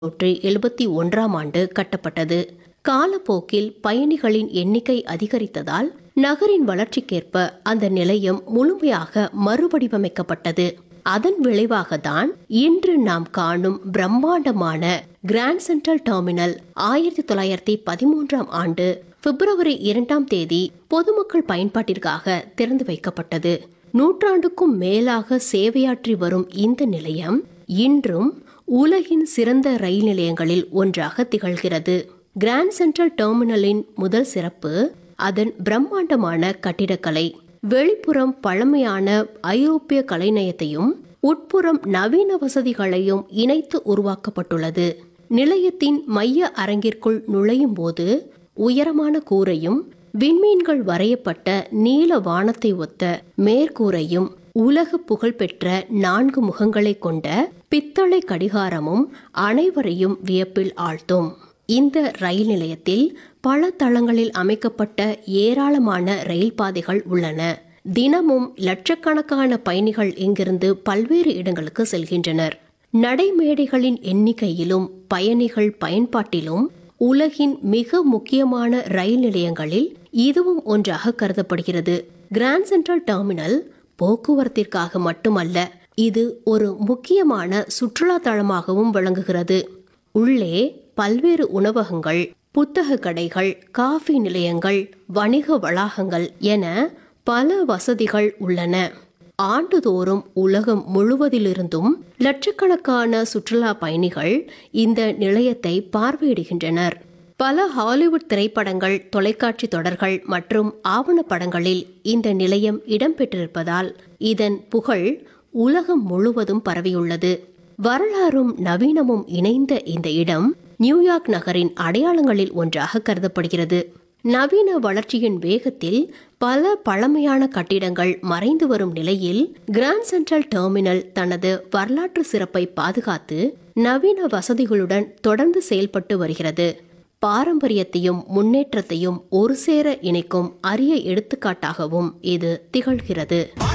நூற்றி எழுபத்தி ஒன்றாம் ஆண்டு கட்டப்பட்டது காலப்போக்கில் பயணிகளின் எண்ணிக்கை அதிகரித்ததால் நகரின் வளர்ச்சிக்கேற்ப அந்த நிலையம் முழுமையாக மறுவடிவமைக்கப்பட்டது அதன் விளைவாகத்தான் இன்று நாம் காணும் பிரம்மாண்டமான கிராண்ட் சென்ட்ரல் டெர்மினல் ஆயிரத்தி தொள்ளாயிரத்தி பதிமூன்றாம் ஆண்டு பிப்ரவரி இரண்டாம் தேதி பொதுமக்கள் பயன்பாட்டிற்காக திறந்து வைக்கப்பட்டது நூற்றாண்டுக்கும் மேலாக சேவையாற்றி வரும் இந்த நிலையம் இன்றும் உலகின் சிறந்த ரயில் நிலையங்களில் ஒன்றாக திகழ்கிறது கிராண்ட் சென்ட்ரல் டெர்மினலின் முதல் சிறப்பு அதன் பிரம்மாண்டமான கட்டிடக்கலை வெளிப்புறம் பழமையான ஐரோப்பிய கலைநயத்தையும் உட்புறம் நவீன வசதிகளையும் இணைத்து உருவாக்கப்பட்டுள்ளது நிலையத்தின் மைய அரங்கிற்குள் நுழையும் போது உயரமான கூரையும் விண்மீன்கள் வரையப்பட்ட நீல வானத்தை ஒத்த மேற்கூரையும் உலக புகழ்பெற்ற நான்கு முகங்களை கொண்ட பித்தளை கடிகாரமும் அனைவரையும் வியப்பில் ஆழ்த்தும் இந்த ரயில் நிலையத்தில் பல தளங்களில் அமைக்கப்பட்ட ஏராளமான ரயில் பாதைகள் உள்ளன தினமும் லட்சக்கணக்கான பயணிகள் இங்கிருந்து பல்வேறு இடங்களுக்கு செல்கின்றனர் நடைமேடைகளின் எண்ணிக்கையிலும் பயணிகள் பயன்பாட்டிலும் உலகின் மிக முக்கியமான ரயில் நிலையங்களில் இதுவும் ஒன்றாக கருதப்படுகிறது கிராண்ட் சென்ட்ரல் டெர்மினல் போக்குவரத்திற்காக மட்டுமல்ல இது ஒரு முக்கியமான சுற்றுலா தளமாகவும் விளங்குகிறது உள்ளே பல்வேறு உணவகங்கள் புத்தக கடைகள் காஃபி நிலையங்கள் வணிக வளாகங்கள் என பல வசதிகள் உள்ளன ஆண்டுதோறும் உலகம் முழுவதிலிருந்தும் லட்சக்கணக்கான சுற்றுலா பயணிகள் இந்த நிலையத்தை பார்வையிடுகின்றனர் பல ஹாலிவுட் திரைப்படங்கள் தொலைக்காட்சி தொடர்கள் மற்றும் ஆவணப்படங்களில் இந்த நிலையம் இடம்பெற்றிருப்பதால் இதன் புகழ் உலகம் முழுவதும் பரவியுள்ளது வரலாறும் நவீனமும் இணைந்த இந்த இடம் நியூயார்க் நகரின் அடையாளங்களில் ஒன்றாக கருதப்படுகிறது நவீன வளர்ச்சியின் வேகத்தில் பல பழமையான கட்டிடங்கள் மறைந்து வரும் நிலையில் கிராண்ட் சென்ட்ரல் டெர்மினல் தனது வரலாற்று சிறப்பை பாதுகாத்து நவீன வசதிகளுடன் தொடர்ந்து செயல்பட்டு வருகிறது பாரம்பரியத்தையும் முன்னேற்றத்தையும் ஒரு சேர இணைக்கும் அரிய எடுத்துக்காட்டாகவும் இது திகழ்கிறது